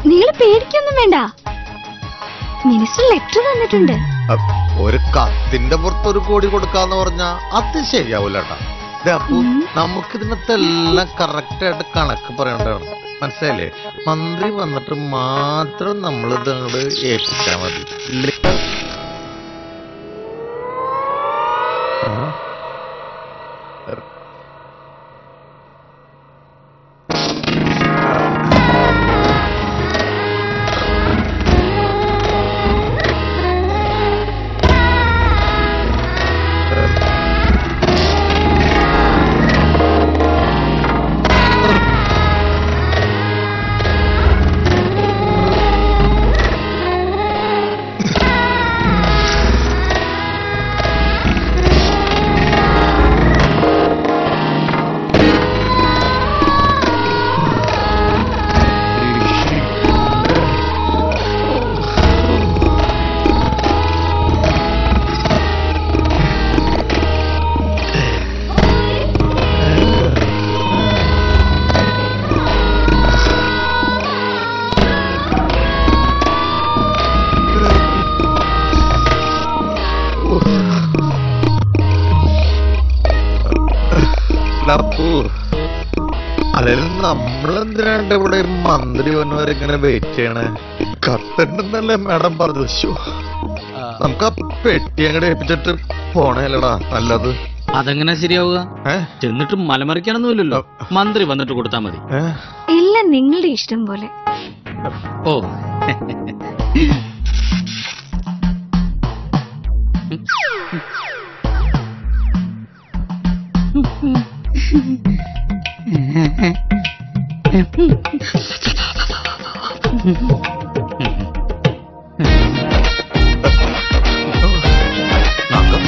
നിങ്ങൾ പേടിക്കൊന്നും വേണ്ട മിനിസ്റ്റർ ലെറ്റർ തന്നിട്ടുണ്ട് അ- ഒരു കത്തിന്റെ പുറത്ത് ഒരു കോടി കൊടുക്കാന്ന് പറഞ്ഞാ അത് ശരിയാവൂല കേട്ടാ ദേ അപ്പു ഉം. നമുക്കിതിനകത്ത് എല്ലാം കറക്റ്റ് ആയിട്ട് കണക്ക് പറയേണ്ടതാണ് മനസ്സിലായില്ലേ മന്ത്രി വന്നിട്ട് മാത്രം നമ്മൾ ഇത് അങ്ങോട്ട് ഏൽപ്പിച്ചാ മതി ഇല്ലെങ്കിൽ ആ. അപ്പു അതായത് നമ്മളെന്തിനാണ്ട് ഇവിടെ ഈ മന്ത്രി വന്നവരെ ഇങ്ങനെ വെയിറ്റ് ചെയ്യണേ കത്തുണ്ടെന്നല്ലേ മാഡം പറഞ്ഞത് ശ്ശോ. നമുക്ക് ആ പെട്ടി അങ്ങോട്ട് ഏൽപ്പിച്ചിട്ട് പോണേലടാ നല്ലത് അതെങ്ങനെ ശരിയാവുക ഏ ചെന്നിട്ട് മലമറിക്കണമെന്നില്ലല്ലോ മന്ത്രി വന്നിട്ട് കൊടുത്താൽ മതി ഏ എല്ലാം നിങ്ങളുടെ ഇഷ്ടം പോലെ ഓ നഖം.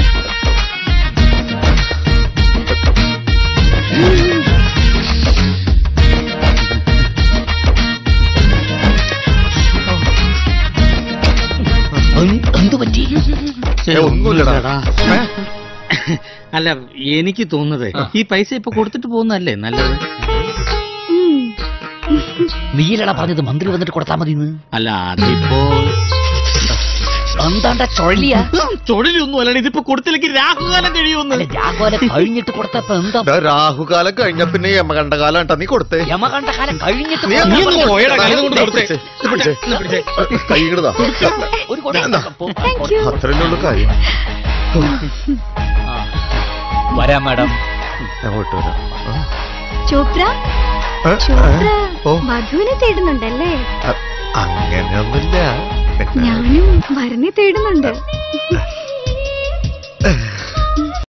എന്തു പറ്റി ഏ, ഒന്നുമില്ലടാ ഒന്നുമില്ലടാ. ഏ? അല്ല എനിക്ക് തോന്നുന്നത് ഈ പൈസ ഇപ്പൊ കൊടുത്തിട്ട് പോകുന്നല്ലേ നല്ലത് ഉം. നീലട പറഞ്ഞത് മന്ത്രി വന്നിട്ട് കൊടുത്താ മതി അല്ല അതിപ്പോ എന്താണ്ട ചൊള്ളിയ തൊഴിലൊന്നും അല്ലാണ്ട് ഇതിപ്പോ കൊടുത്തില്ലെങ്കിൽ രാഹുകാലം കഴിയുമെന്ന് രാഘവനെ കഴിഞ്ഞിട്ട് കൊടുത്തപ്പോ എന്താ ദാ രാഹുകാലം കഴിഞ്ഞ പിന്നെ യമകണ്ഠ കാലം കേട്ടാ നീ കൊടുത്തേ യമകണ്ഠ കാലം കഴിഞ്ഞിട്ട് നീ നീ ഒന്ന് കൊടുത്താ പോയെടാ, മതി. കൈ കൊണ്ട് കൊടുത്തേ. പിടിച്ചേ, പിടിച്ചേ. കൈ ഇങ്ങടാ ഒരു കൊട എന്താ? പോ. Thank you. അത്രയല്ലേ ഉള്ളൂ കാര്യം ആ. വരാം മാഡം ഞാൻ പോയിട്ട് വരാം ആ. ചോപ്ര ഏ? ചോപ്ര ഏ? ഓ വധുവിനെ തേടുന്നുണ്ടല്ലേ അ- അങ്ങനെയൊന്നുമില്ല ഞാനും വരനെ തേടുന്നുണ്ട്